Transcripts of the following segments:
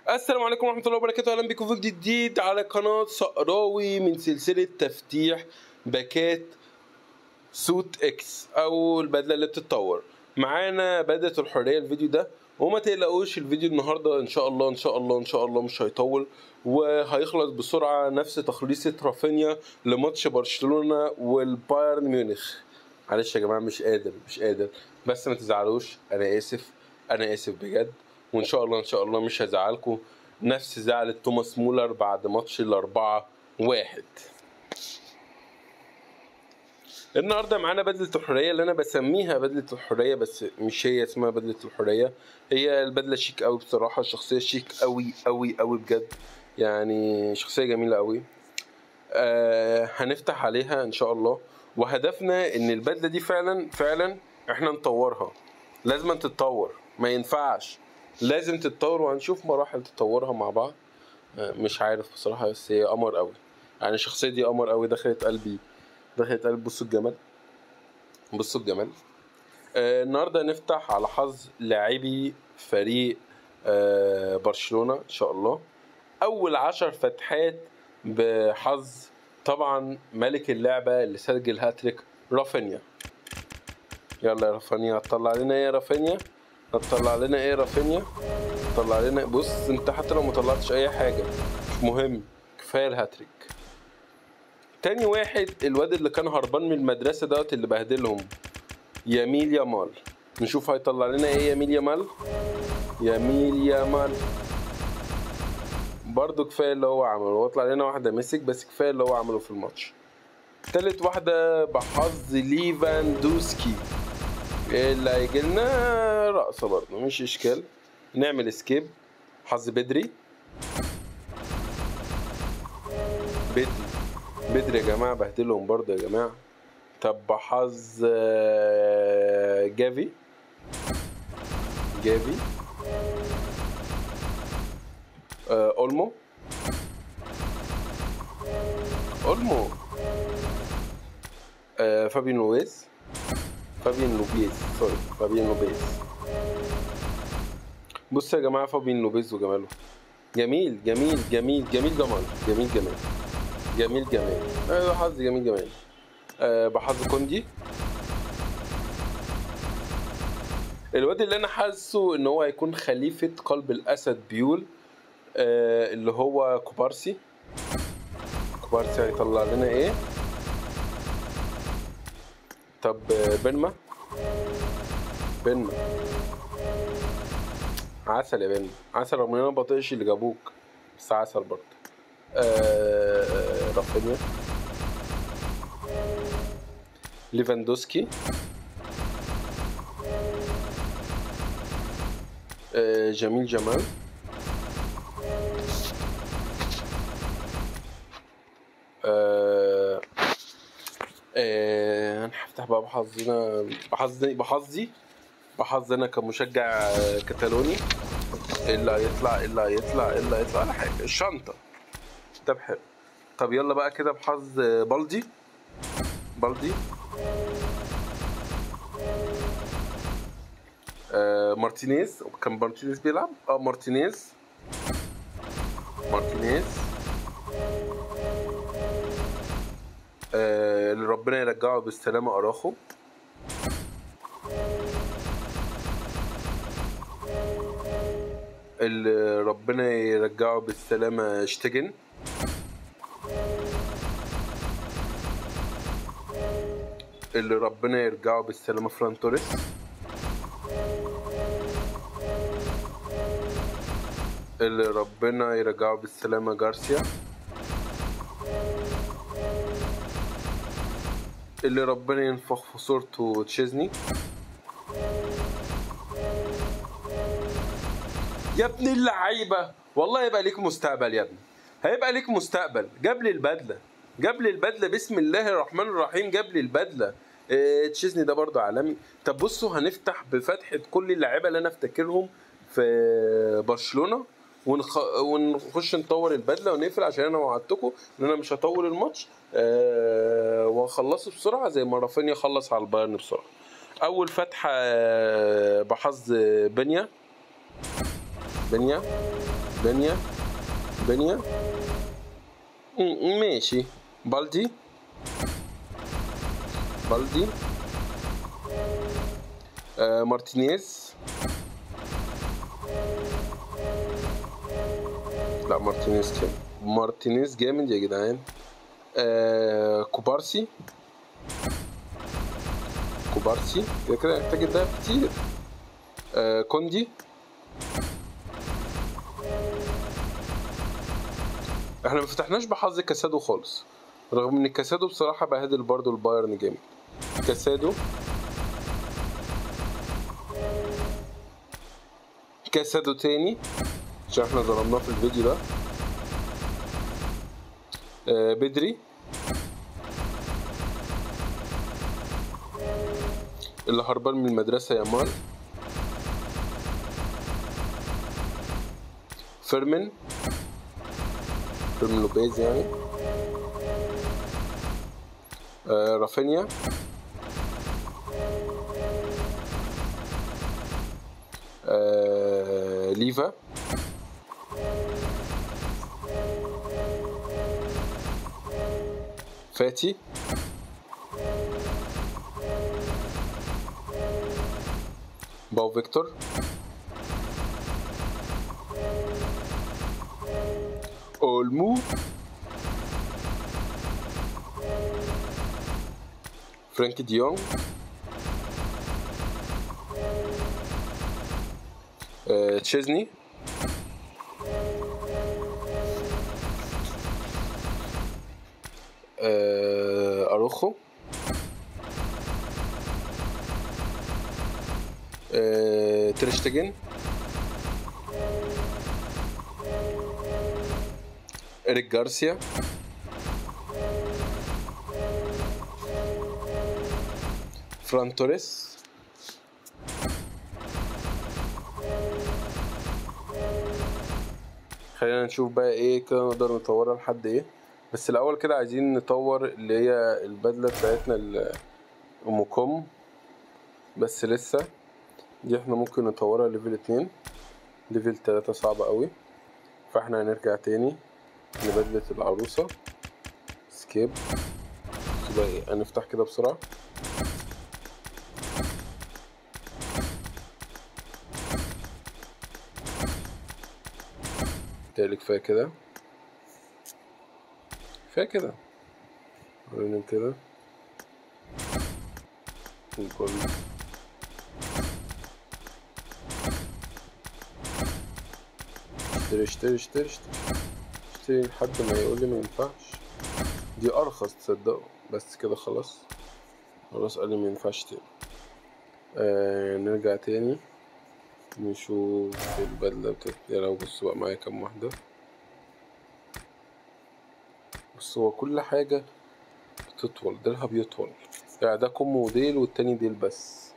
السلام عليكم ورحمة الله وبركاته أهلا بكم في فيديو جديد على قناة صقراوي من سلسلة تفتيح باكات سوت اكس أو البدلة اللي بتتطور معانا بدلة الحرية الفيديو ده وما تقلقوش الفيديو النهاردة إن شاء الله إن شاء الله إن شاء الله مش هيطول وهيخلص بسرعة نفس تخليصة رافينيا لماتش برشلونة والبايرن ميونخ معلش يا جماعة مش قادر مش قادر بس ما تزعلوش أنا آسف أنا آسف بجد وان شاء الله ان شاء الله مش هزعلكم نفس زعلة توماس مولر بعد ماتش الأربعة واحد النهارده معانا بدلة الحرية اللي أنا بسميها بدلة الحرية بس مش هي اسمها بدلة الحرية هي البدلة شيك أوي بصراحة الشخصية شيك أوي أوي أوي بجد يعني شخصية جميلة أوي آه هنفتح عليها إن شاء الله وهدفنا إن البدلة دي فعلا فعلا إحنا نطورها لازم تتطور ما ينفعش لازم تتطور وهنشوف مراحل تطورها مع بعض آه، مش عارف بصراحة بس هي قمر قوي يعني الشخصية دي قمر قوي دخلت قلبي دخلت قلبي بصوا الجمال بصوا الجمال آه النهارده هنفتح على حظ لاعبي فريق آه برشلونة ان شاء الله اول عشر فتحات بحظ طبعا ملك اللعبة اللي سجل هاتريك رافينيا يلا يا رافينيا هتطلع لنا ايه يا رافينيا هتطلع لنا ايه يا رافينيا طلع لنا بص انت حتى لو ما طلعتش اي حاجه مش مهم كفايه الهاتريك تاني واحد الواد اللي كان هربان من المدرسه دوت اللي بهدلهم يميل يامال نشوف هيطلع لنا ايه يميل يامال يميل يامال برضه كفايه اللي هو عمله هو طلع لنا واحده مسك بس كفايه اللي هو عمله في الماتش تالت واحده بحظ ليفاندوسكي اللي هيجي لنا رقصة برضه مش اشكال نعمل اسكيب حظ بدري بدري بدري يا جماعة بهدلهم برضه يا جماعة طب حظ آه، جافي جافي آه، اولمو اولمو آه، فابين لويس فابين لوبيز سوري فابين لوبيز بصوا يا جماعه فابين لوبيز وجماله جميل جميل جميل جميل جمال جميل جمال جميل جمال ايوه حظ جميل جمال أه بحظ كوندي الواد اللي انا حاسه ان هو هيكون خليفه قلب الاسد بيول أه اللي هو كوبارسي كوبارسي هيطلع لنا ايه طب بنما بنما عسل يا بنما عسل رغم ان انا بطيقش اللي جابوك بس عسل برضه آه رافينيا ليفاندوسكي آه جميل جمال آه آه، انا هفتح بقى بحظنا بحظي بحظي بحظي انا كمشجع آه، كتالوني إيه اللي هيطلع إيه اللي هيطلع إيه اللي هيطلع ولا حاجه الشنطه طب حلو طب يلا بقى كده بحظ آه، بلدي بلدي آه مارتينيز كان مارتينيز بيلعب اه مارتينيز مارتينيز آه، اللي ربنا يرجعه بالسلامة أراخو اللي ربنا يرجعه بالسلامة شتجن اللي ربنا يرجعه بالسلامة فران توريس اللي ربنا يرجعه بالسلامة جارسيا اللي ربنا ينفخ في صورته تشيزني يا ابن اللعيبه والله يبقى ليك مستقبل يا ابني هيبقى ليك مستقبل جاب لي البدله جاب لي البدله بسم الله الرحمن الرحيم جاب لي البدله إيه تشيزني ده برضه عالمي طب بصوا هنفتح بفتحه كل اللعيبه اللي انا افتكرهم في برشلونه ونخ... ونخش نطور البدله ونقفل عشان انا وعدتكم ان انا مش هطول الماتش أه... واخلصه بسرعه زي ما رافينيا خلص على البايرن بسرعه اول فتحه آه، بحظ بنيا بنيا بنيا بنيا م- ماشي بالدي بالدي آه مارتينيز لا مارتينيز كام مارتينيز جامد يا جدعان آه كوبارسي كوبارسي كده كده محتاج الدهب كتير آه كوندي احنا ما فتحناش بحظ كاسادو خالص رغم ان كاسادو بصراحة بهدل برضو البايرن جامد كاسادو كاسادو تاني عشان احنا ظلمناه في الفيديو ده آه بدري اللي هربان من المدرسة يا مال فيرمين فيرمين لوبيز يعني آه رافينيا آه ليفا فاتي باو فيكتور اولمو فرانك ديونج آه، تشيزني آه، اروخو آه، تريشتجن إريك جارسيا فران توريس خلينا نشوف بقى ايه كده نقدر نطورها لحد ايه بس الاول كده عايزين نطور اللي هي البدله بتاعتنا ال- ام كوم بس لسه دي احنا ممكن نطورها ليفل اتنين ليفل تلاتة صعبة قوي فاحنا هنرجع تاني لبدلة العروسة سكيب تبقى ايه هنفتح كده بسرعة تالي كفاية كده كفاية كده ورينا كده نقول اشتري اشتري اشتري اشتري اشتري لحد ما يقول لي ما ينفعش دي ارخص تصدقوا بس كده خلاص خلاص قال لي ما ينفعش تاني آه نرجع تاني نشوف البدلة بتاعت يا لو بصوا بقى معايا كام واحدة بس هو كل حاجة بتطول ديلها بيطول يعني ده كم وديل والتاني ديل بس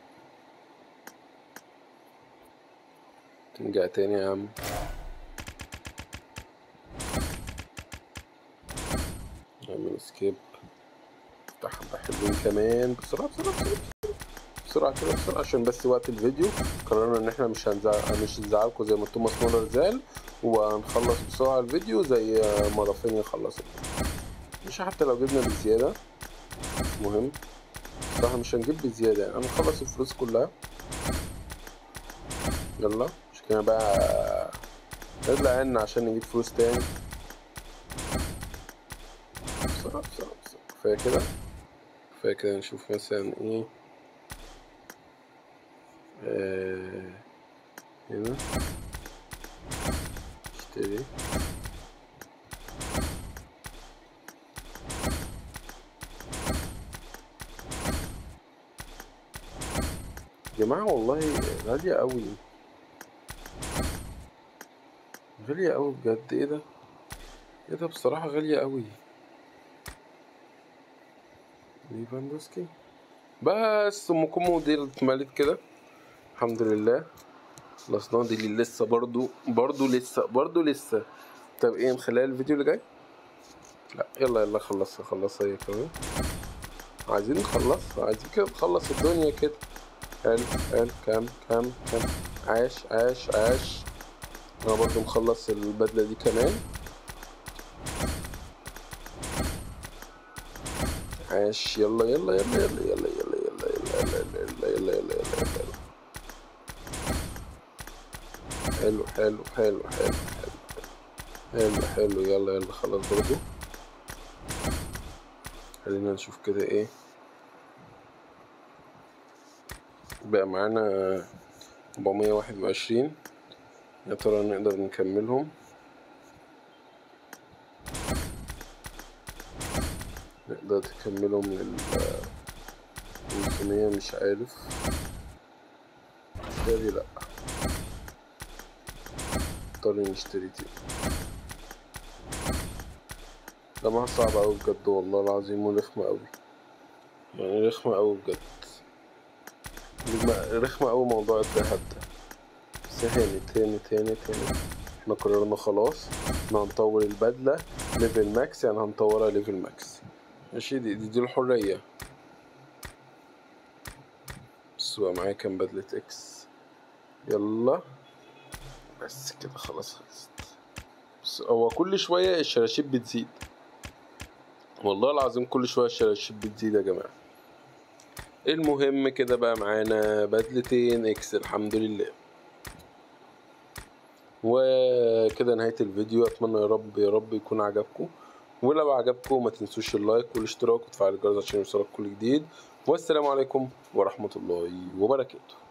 نرجع تاني يا عم نعمل سكيب افتح حبة حلوين كمان بسرعة بسرعة بسرعة بسرعة كده بسرعة عشان بس وقت الفيديو قررنا ان احنا مش هنزعل مش هنزعلكوا زي ما توماس مولر زعل وهنخلص بسرعة الفيديو زي ما رافينيا خلص مش حتى لو جبنا بزيادة مهم بس احنا مش هنجيب بزيادة يعني هنخلص الفلوس كلها يلا مش كده بقى نطلع عنا عشان نجيب فلوس تاني بسرعة بسرعة بسرعة كفاية كده كفاية كده نشوف مثلا ايه آه، هنا اشتري يا جماعة والله غالية أوي غالية أوي بجد ايه ده ايه ده بصراحة غالية أوي ليفاندوسكي بس ام كومو دي اتملت كده الحمد لله خلصنا دي اللي لسه برضو برضو لسه برضو لسه طب ايه نخليها الفيديو اللي جاي لا يلا يلا خلصها خلصها هي كمان عايزين نخلصها عايزين كده نخلص الدنيا كده حلو حلو كام كام كام عاش عاش عاش انا برضو مخلص البدلة دي كمان عاش يلا يلا يلا يلا يلا يلا يلا يلا يلا يلا يلا يلا يلا يلا حلو حلو حلو حلو حلو حلو حلو يلا يلا خلاص برضو خلينا نشوف كده ايه بقى معانا 421 يا ترى نقدر نكملهم نقدر تكملهم لل 500 مش عارف بالتالي لأ نضطر نشتري تاني جماعة صعبة أوي بجد والله العظيم ورخمة أوي يعني رخمة أوي بجد رخمة أوي موضوع الدهب ده بس تاني تاني تاني تاني احنا قررنا خلاص احنا هنطور البدلة ليفل ماكس يعني هنطورها ليفل ماكس ماشي دي, دي, دي الحرية بس بقى معايا كام بدلة اكس يلا بس كده خلاص خلصت بس هو كل شوية الشراشيب بتزيد والله العظيم كل شوية الشراشيب بتزيد يا جماعة المهم كده بقى معانا بدلتين اكس الحمد لله وكده نهاية الفيديو اتمنى يا رب يا رب يكون عجبكم ولو عجبكم ما تنسوش اللايك والاشتراك وتفعيل الجرس عشان يوصلك كل جديد والسلام عليكم ورحمة الله وبركاته